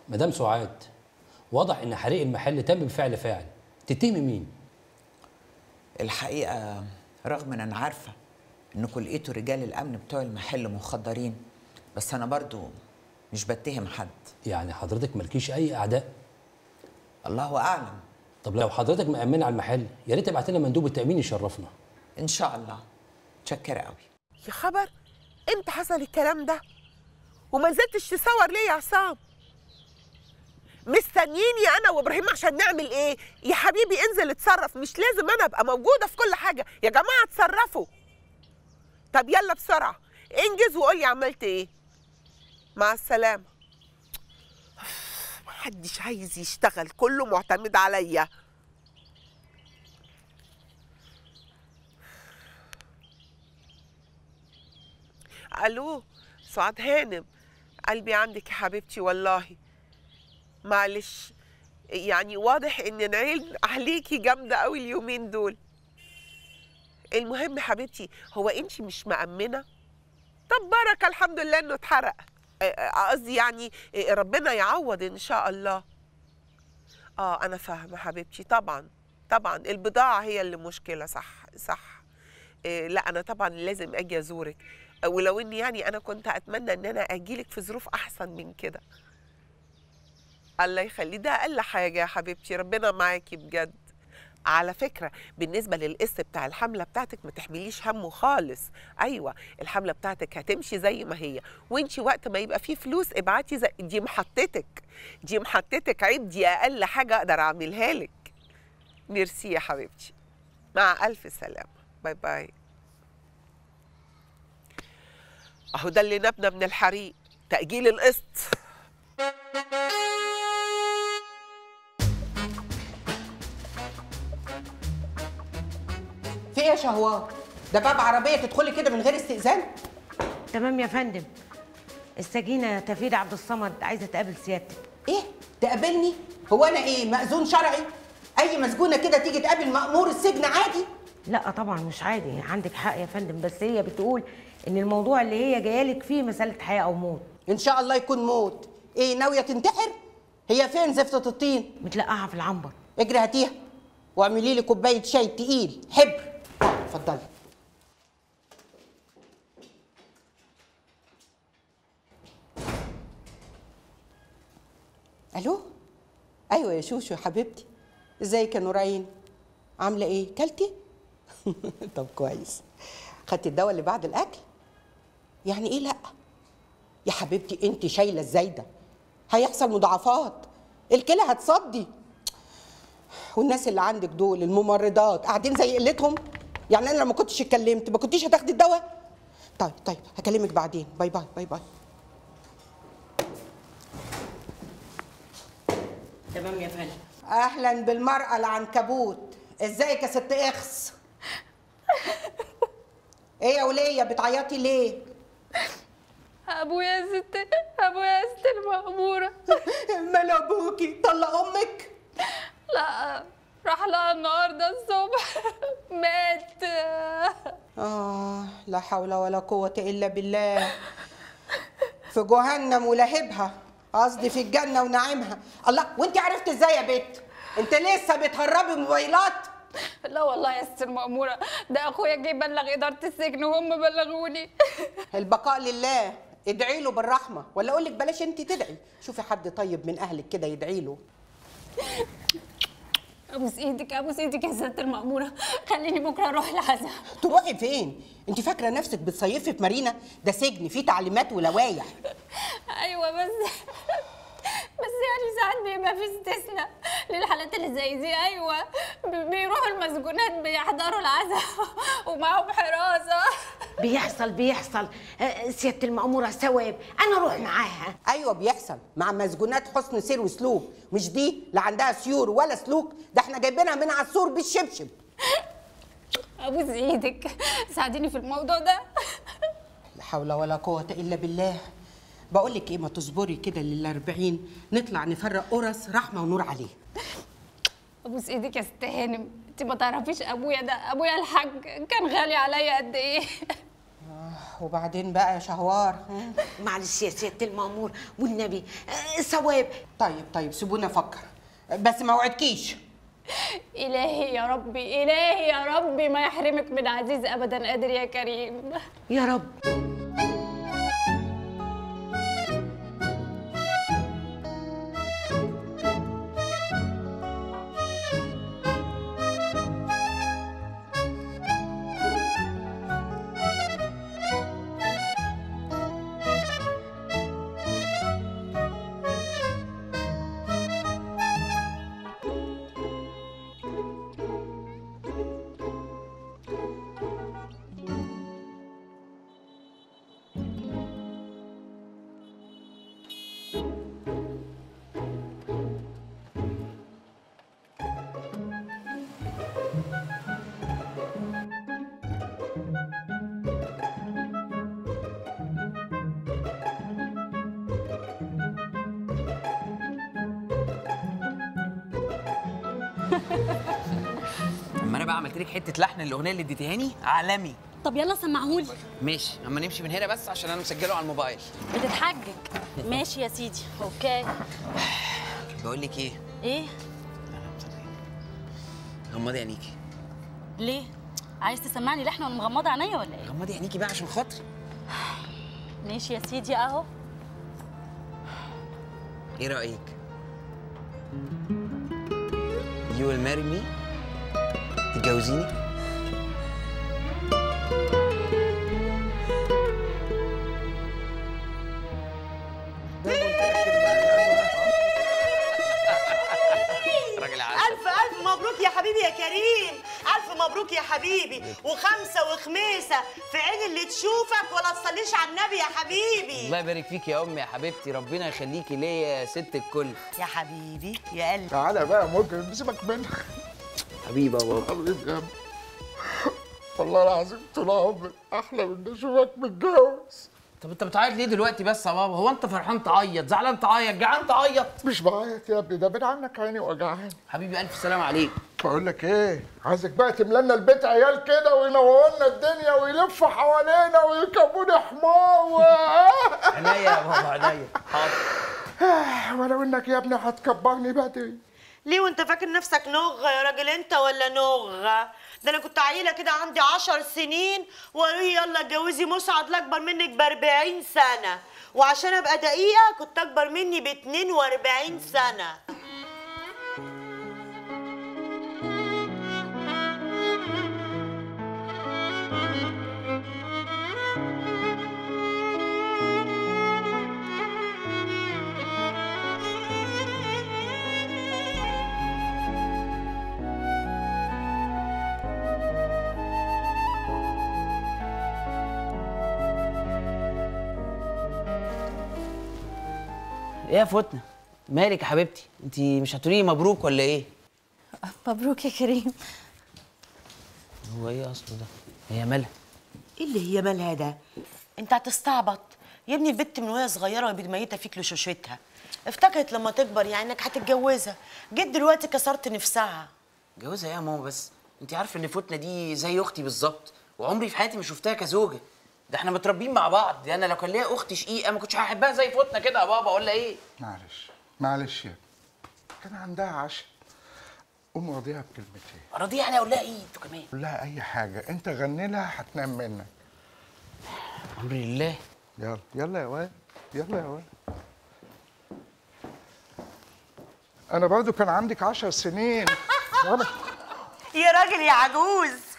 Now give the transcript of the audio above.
مدام سعاد واضح ان حريق المحل تم بفعل فاعل تتهمي مين الحقيقه رغم ان انا عارفه انكم لقيتوا رجال الامن بتوع المحل مخدرين بس انا برضو مش بتهم حد يعني حضرتك مالكيش اي اعداء الله اعلم طب لو حضرتك مأمنة على المحل يا ريت تبعت لنا مندوب التأمين يشرفنا ان شاء الله متشكره قوي يا خبر امتى حصل الكلام ده وما نزلتش تصور ليه يا عصام مستنيني انا وابراهيم عشان نعمل ايه يا حبيبي انزل اتصرف مش لازم انا ابقى موجوده في كل حاجه يا جماعه اتصرفوا طب يلا بسرعه انجز وقول لي عملت ايه مع السلامه محدش عايز يشتغل كله معتمد عليا الو سعاد هانم قلبي عندك يا حبيبتي والله معلش يعني واضح ان العين عليكي جامده قوي اليومين دول المهم حبيبتي هو انت مش مأمنه طب بركه الحمد لله انه اتحرق آه، آه، قصدي يعني آه، ربنا يعوض ان شاء الله اه انا فاهمه حبيبتي طبعا طبعا البضاعه هي اللي مشكله صح صح إيه لا انا طبعا لازم اجي ازورك ولو اني يعني انا كنت اتمنى ان انا اجيلك في ظروف احسن من كده الله يخلي ده اقل حاجه يا حبيبتي ربنا معاكي بجد على فكره بالنسبه للقسط بتاع الحمله بتاعتك ما تحمليش همه خالص ايوه الحمله بتاعتك هتمشي زي ما هي وانتي وقت ما يبقى فيه فلوس ابعتي زي دي محطتك دي محطتك عيب دي اقل حاجه اقدر اعملها لك ميرسي يا حبيبتي مع الف سلامه باي باي اهو ده اللي نبنا من الحريق تأجيل القسط في ايه يا شهوار ده باب عربيه تدخلي كده من غير استئذان تمام يا فندم السجينة تفيد عبد الصمد عايزة تقابل سيادتك ايه تقابلني هو انا ايه مأذون شرعي اي مسجونه كده تيجي تقابل مأمور السجن عادي لا طبعا مش عادي عندك حق يا فندم بس هي بتقول ان الموضوع اللي هي جايالك فيه مسألة حياة او موت ان شاء الله يكون موت ايه ناويه تنتحر هي فين زفته الطين متلقاها في العنبر اجري هاتيها واعملي لي كوبايه شاي تقيل حبر اتفضلي الو ايوه يا شوشو حبيبتي ازيك يا نورين عامله ايه كلتي طب كويس خدتي الدواء اللي بعد الاكل يعني ايه لا يا حبيبتي انت شايله الزايده هيحصل مضاعفات الكلى هتصدي والناس اللي عندك دول الممرضات قاعدين زي قلتهم يعني انا لما كنتش اتكلمت ما كنتيش هتاخدي الدواء طيب طيب هكلمك بعدين باي باي باي باي تمام يا فندم اهلا بالمراه العنكبوت ازيك يا ست اخس ايه يا وليه بتعيطي ليه ابويا يا ست ابويا يا ست المأمورة مال ابوكي طلق امك لا راح لها النهارده الصبح مات اه لا حول ولا قوه الا بالله في جهنم ولهبها قصدي في الجنه ونعيمها الله وانت عرفت ازاي يا بت انت لسه بتهربي موبايلات لا والله يا ست المأمورة ده اخويا جه بلغ إدارة السجن وهم بلغوني البقاء لله ادعي له بالرحمه ولا اقول لك بلاش انت تدعي شوفي حد طيب من اهلك كده يدعي له ابوس ايدك ابوس ايدك يا ست المأمورة خليني بكره اروح العزاء تروحي فين انت فاكره نفسك بتصيفي في مارينا ده سجن فيه تعليمات ولوايح ايوه بس بس يعني ساعات بيبقى في استثناء للحالات اللي زي دي ايوه بي- بيروحوا المسجونات بيحضروا العزاء ومعاهم حراسه بيحصل بيحصل آه، سيادة المأمورة ثواب أنا أروح معاها ايوه بيحصل مع مسجونات حسن سير وسلوك مش دي لا عندها سيور ولا سلوك ده احنا جايبينها من على السور بالشبشب ابوس ايدك ساعديني في الموضوع ده لا حول ولا قوه الا بالله بقول لك ايه ما تصبري كده للأربعين نطلع نفرق قرص رحمه ونور عليه ابوس ايدك يا ست هانم انت ما تعرفيش ابويا ده ابويا الحاج كان غالي عليا قد ايه وبعدين بقى يا شهوار ها؟ معلش يا سياده المامور والنبي آه، ثواب طيب طيب سيبوني افكر بس ما وعدكيش الهي يا ربي الهي يا ربي ما يحرمك من عزيز ابدا قادر يا كريم يا رب اما انا بقى عملت لك حته لحن الاغنيه اللي اديتهاني عالمي طب يلا سمعهولي ماشي اما نمشي من هنا بس عشان انا مسجله على الموبايل بتتحجج ماشي يا سيدي اوكي بقول لك ايه ايه غمضي عينيكي ليه عايز تسمعني لحن وانا مغمضه عينيا ولا ايه غمضي عينيكي بقى عشان خاطري ماشي يا سيدي اهو ايه رايك You will marry me تتجوزيني راجل عسل ألف ألف مبروك يا حبيبي يا كريم ألف مبروك يا حبيبي وخمسة وخميسة في عين اللي تشوفك ولا تصليش على النبي يا حبيبي الله يبارك فيك يا امي يا حبيبتي ربنا يخليكي ليا يا ست الكل يا حبيبي يا قلبي تعالى بقى ممكن سيبك منها حبيبي يا بابا حبيبي يا ابني. والله العظيم طول عمري احلى من اشوفك متجوز طب انت بتعيط ليه دلوقتي بس يا بابا هو انت فرحان تعيط زعلان تعيط جعان تعيط مش بعيط يا ابني ده بين عنك عيني وجعاني حبيبي الف سلام عليك بقول لك ايه عايزك بقى تملى لنا البيت عيال كده وينوروا لنا الدنيا ويلفوا حوالينا ويركبوني حمار و... عينيا يا بابا عينيا حاضر ولو انك يا ابني هتكبرني بدري ليه وانت فاكر نفسك نغة يا راجل انت ولا نغة ده انا كنت عيلة كده عندي عشر سنين وقالوا لي يلا اتجوزي مسعد الاكبر منك ب 40 سنة وعشان ابقى دقيقة كنت اكبر مني ب 42 سنة ايه يا فتنة مالك يا حبيبتي انت مش هتقولي مبروك ولا ايه مبروك يا كريم هو ايه اصله ده هي مالها ايه اللي هي مالها ده انت هتستعبط يا ابني البت من وهي صغيره ميته فيك لشوشتها افتكرت لما تكبر يعني انك هتتجوزها جيت دلوقتي كسرت نفسها جوزها ايه يا ماما بس انت عارفه ان فتنة دي زي اختي بالظبط وعمري في حياتي ما شفتها كزوجه ده احنا متربيين مع بعض دي انا لو كان ليا اخت شقيقه ما كنتش هحبها زي فتنة كده يا بابا ولا ايه معلش معلش يا ابني كان عندها عشاء قوم راضيها بكلمتين راضيه يعني اقول لها ايه انتوا كمان قول لها اي حاجه انت غني لها هتنام منك امر لله يلا يلا يا واد يلا يا واد انا برضو كان عندك عشر سنين وانا يا راجل يا عجوز